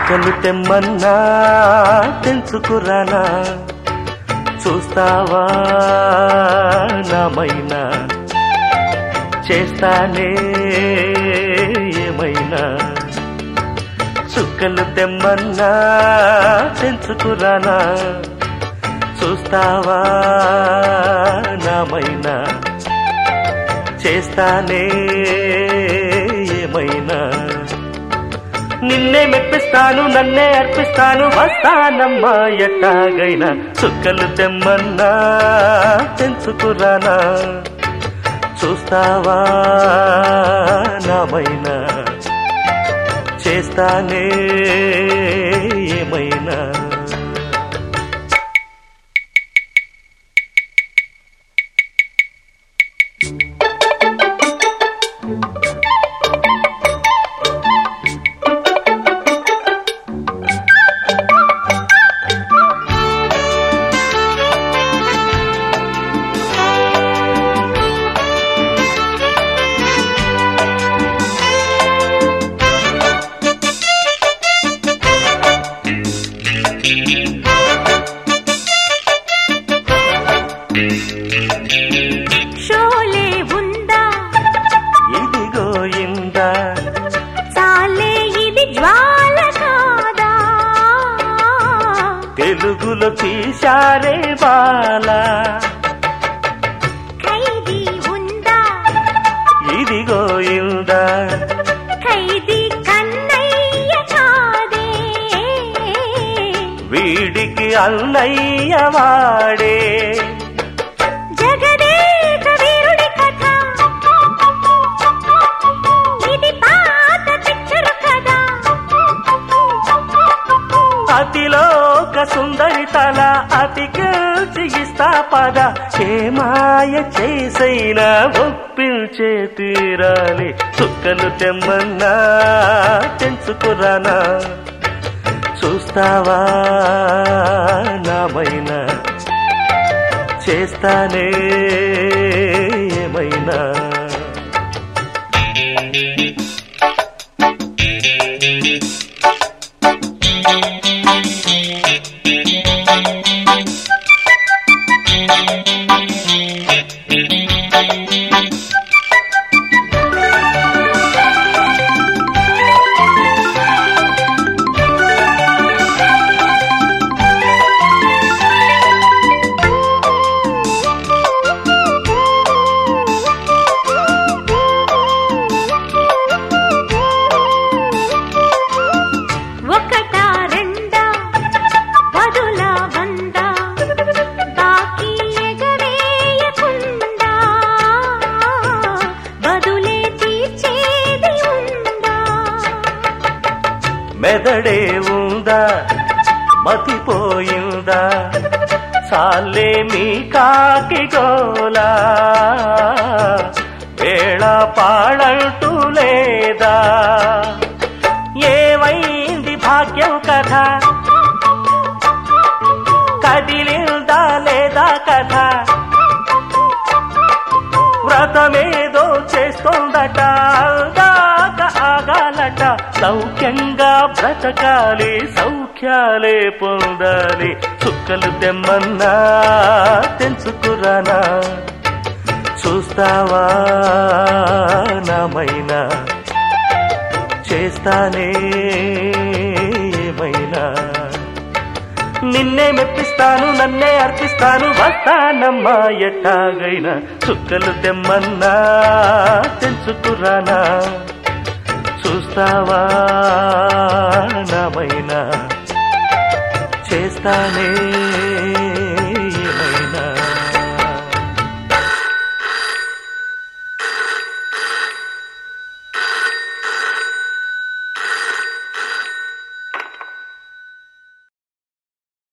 చుక్కలు తెమ్మన్నా తెంచుకురానా చూస్తావా నామైనా చేస్తానే ఏమైనా చుక్కలు తెమ్మన్నా తెంచుకురానా చూస్తావా నామైనా చేస్తానే ఏమైనా నిన్నే మెప్పిస్తాను నన్నే అర్పిస్తాను వస్తానమ్మా ఎట్టాగైనా చుక్కలు తెమ్మన్నా తెంచుకురానా చూస్తావా నామైనా చేస్తానే ఏమైనా షోలే ఉందా ఇదిగో ఇందా చాలే ఇది జ్వాల కాదా తెలుగులో తీశారే బాల ఖైదీ ఉందా ఇదిగో ఇందా ఖైదీ కన్నయ్య కాదే వీడికి అన్నయ్య వాడే జగదేక వీరుడి కథ ఇది పాత పిక్చర్ కదా అతిలోక సుందరి తల అతికిల్చి ఇస్తా పద ఏ మాయ చేసైనా ఒప్పించే తీరాలి చుక్కలు తెమ్మన్నా తెంచుకురానా చూస్తావా నామైనా చేస్తానే ఏమైనా ఒకటా రెండా వదులా వందా బాకీ ఎగవేయకుండా బదులే తీర్చేది ఉందా మెదడే ఉందా మతిపోయిందా చాలే మీ కాకి గోలా వేళ పాడంటూ లేదా ఏమైంది భాగ్యం కథ కదిలిందా లేదా కథ వ్రతమేదో చేస్తోందట దాక ఆగాలట సౌఖ్యంగా బ్రతకాలి సౌఖ్యాలే పొందాలి చుక్కలు తెమ్మన్నా తెంచుకురానా చూస్తావా నామైనా చేస్తానే ఏమైనా నిన్నే మెప్పిస్తాను నన్నే అర్పిస్తాను వస్తానమ్మా ఎట్టాగైనా చుక్కలు తెమ్మన్నా తెంచుకురానా చూస్తావా నామైనా చేస్తానే